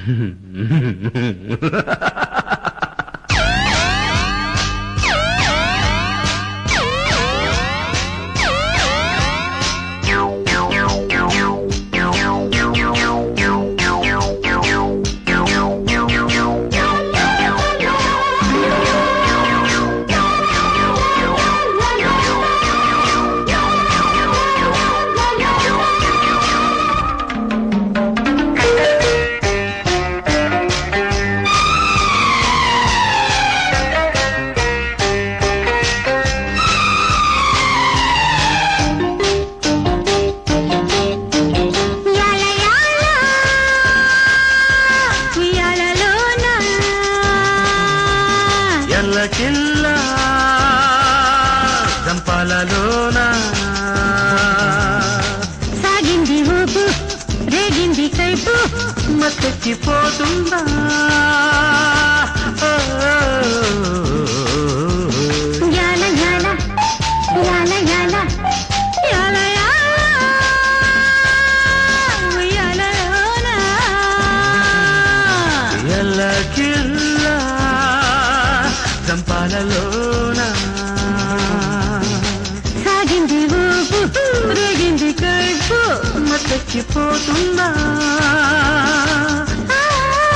యాల యాల ఉయ్యాలలోన ఎల్లకిల్ల జంపాలలోన సాగింది ఊపు రేగింది కైపు మత్తెక్కిపోతుందా ఓ, యాల యాల యాల యాల యాల యాల ఉయ్యాలలోన ఎల్లకిల్ల జంపాలలోన సాగింది ఊపు రేగింది కైపు మత్తెక్కిపోతుందా ఆ,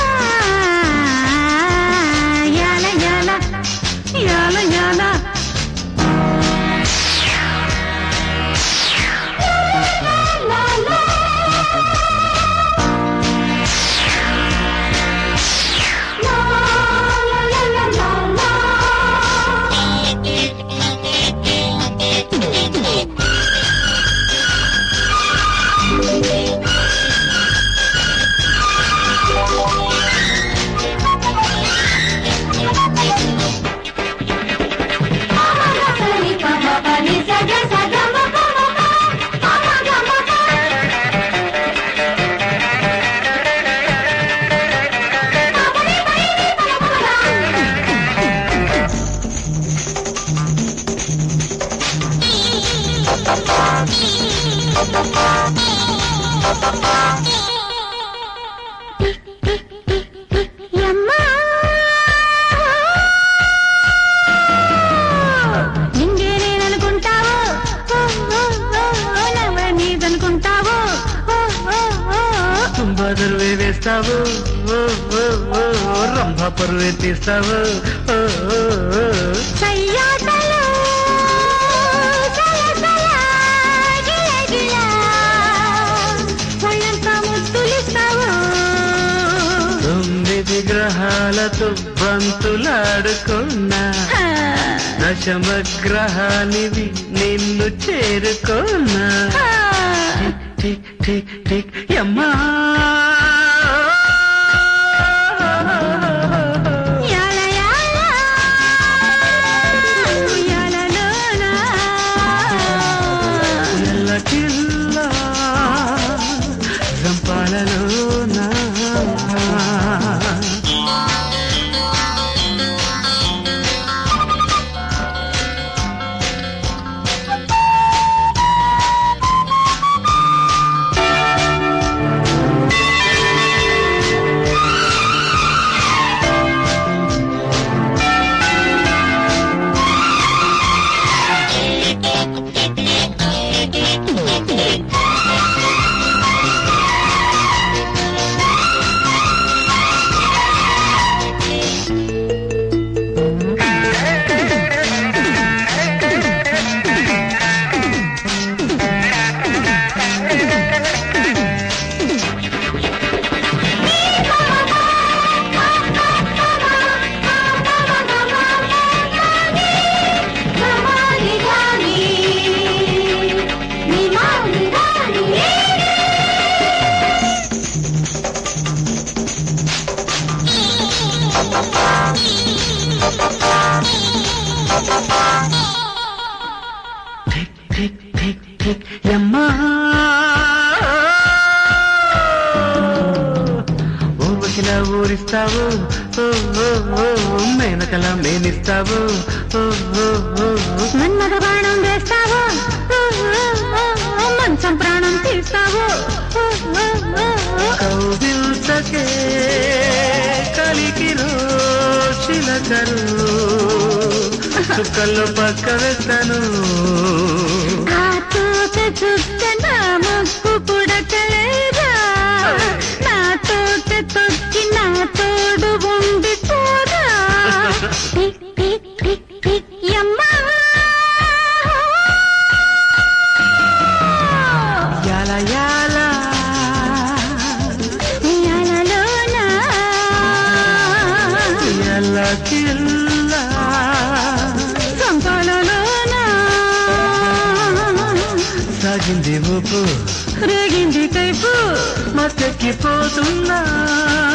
యాల యాల యాల యాల యమ్మా నింగే నేననుకుంటావు ఓ, ఓ, ఓ, ఓ, నవ్వ నీదనుకుంటావు ఓ, ఓ, ఓ, ఓ. తుంబాదరువే వేస్తావు ఓ, ఓ, ఓ, రంభ పరువే తీస్తావు ఓ, ఓ, ఓ. సయ్యాటలు సలసల గిలగిల ఒళ్ళంతా ముద్దులిస్తావు తొమ్మిది గ్రహాలతో బంతులాడుకున్నా హా, దశమ గ్రహానివి నిన్ను చేరుకున్నా హా. టిక్ టిక్ టిక్ యమ్మా యాల యాల ఉయ్యాలలోన. ఎల్లకిల్లా జంపాలలోనా టిక్ టిక్ టిక్ టిక్ యమ్మా ఊర్వశిలా ఊరిస్తావు ఓ, ఓ, ఓ, మేనకల మేనిస్తావు ఓ, ఓ, ఓ, మన్మథ బాణం వేస్తావు ఓ, ఓ, ఓ, ఓ, మంచం ప్రాణం తీస్తావు ఓ, ఓ, ఓ, ఓ. కౌగిల్చకే చక్కరు చుక్కల్లో పక్క వేస్తాను ఆ తోట చుక్క నా ముక్కు పుడకలేదా నా తోట తొక్కి నా తోడు ఉండి పోదా టిక్ టిక్ టిక్ టిక్ యమ్మా యాల యాల యాలలోనా యాల కిల్ల సంపాలలోనా సాగింది ఊపు రేగింది కైపు మత్తెక్కిపోతున్నా